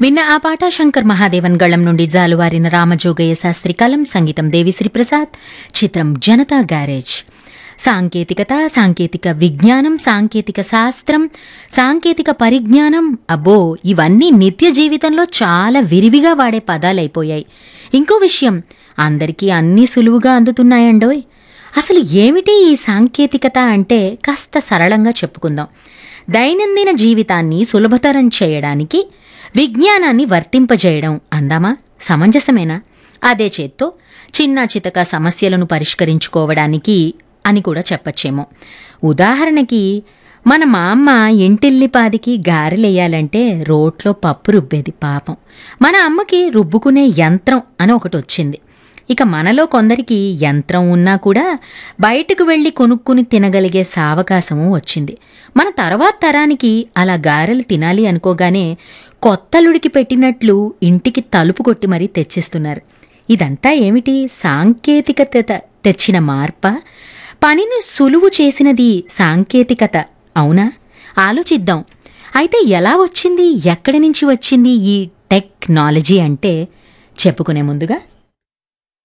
విన్న ఆ పాట శంకర్ మహాదేవన్ గళం నుండి జాలువారిన రామజోగయ్య శాస్త్రి కలం సంగీతం దేవిశ్రీ ప్రసాద్ చిత్రం జనతా గ్యారేజ్ సాంకేతికత సాంకేతిక విజ్ఞానం సాంకేతిక శాస్త్రం సాంకేతిక పరిజ్ఞానం అబ్బో ఇవన్నీ నిత్య జీవితంలో చాలా విరివిగా వాడే పదాలైపోయాయి ఇంకో విషయం అందరికీ అన్నీ సులువుగా అందుతున్నాయండోయ్ అసలు ఏమిటి ఈ సాంకేతికత అంటే కాస్త సరళంగా చెప్పుకుందాం దైనందిన జీవితాన్ని సులభతరం చేయడానికి విజ్ఞానాన్ని వర్తింపజేయడం అందామా సమంజసమేనా అదే చేత్తో చిన్న చితక సమస్యలను పరిష్కరించుకోవడానికి అని కూడా చెప్పచ్చేమో ఉదాహరణకి మన మా అమ్మ ఇంటిల్లిపాదికి గారెలేయాలంటే రోట్లో పప్పు రుబ్బేది పాపం మన అమ్మకి రుబ్బుకునే యంత్రం అని ఒకటి వచ్చింది ఇక మనలో కొందరికి యంత్రం ఉన్నా కూడా బయటకు వెళ్ళి కొనుక్కుని తినగలిగే సావకాశము వచ్చింది మన తర్వాత తరానికి అలా గారెలు తినాలి అనుకోగానే కొత్తలుడికి పెట్టినట్లు ఇంటికి తలుపు కొట్టి మరీ తెచ్చిస్తున్నారు ఇదంతా ఏమిటి సాంకేతికత తెచ్చిన మార్ప పనిని సులువు చేసినది సాంకేతికత అవునా ఆలోచిద్దాం అయితే ఎలా వచ్చింది ఎక్కడి నుంచి వచ్చింది ఈ టెక్నాలజీ అంటే చెప్పుకునే ముందుగా